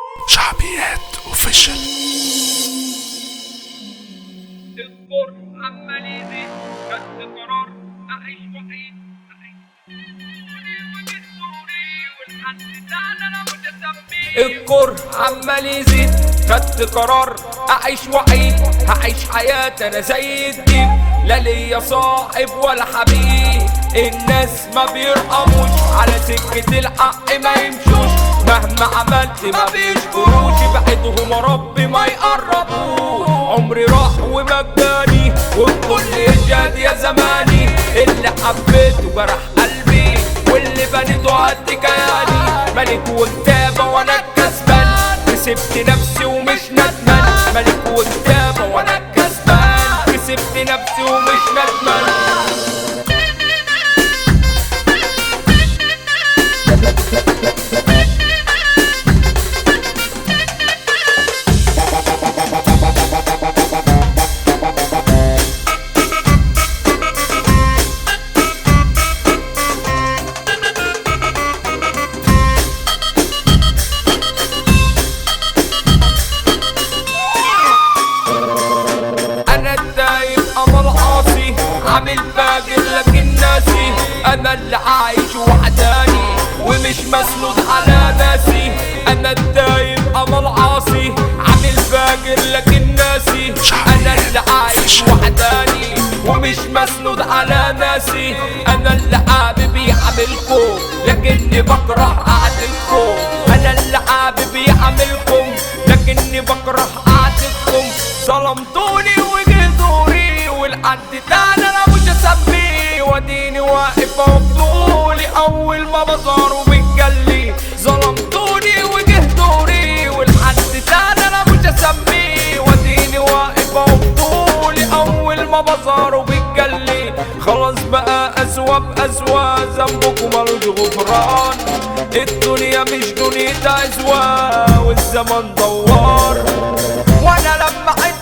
شعبيات اوفيشال الكر عمال يزيد خدت قرار اعيش وحيد الكر عمال يزيد خدت قرار اعيش وحيد هعيش حياتي انا زي الديب لا ليا صاحب ولا حبيب الناس ما بيرقموش على سكة الحق ما يمشوش مهما عملت ما بيشكروش بعدهم ربي ما يقربوش عمري راح ومجاني والكل يشهد يا زماني اللي حبيته جرح قلبي واللي بنيته قد كياني ملك وكتابة وانا الكسبان كسبت نفسي ومش ندمان ملك وكتابة وانا الكسبان كسبت نفسي ومش ندمان انا الدايم انا العاصي عامل فاجر لكن ناسي انا اللي عايش وحداني ومش مسنود على ناسي انا الدايم انا العاصي عامل فاجر لكن ناسي انا اللي عايش وحداني ومش مسنود على ناسي انا اللي حابب يعملكم لكني بكره قعدتكم انا اللي حابب يعملكم لكني بكره قعدتكم ظلمتوني وجدوري والحد تاني انا مش اسميه واديني واقف مبطولي اول ما بظهروا بتجلي ظلمتوني وجهدوري والحد تاني انا مش اسميه واديني واقف مبطولي اول ما بظهروا بتجلي خلاص بقى اسوا باسوا ذنبكم ملوش غفران الدنيا مش دنيا ازواج والزمن دوار وانا لما عدت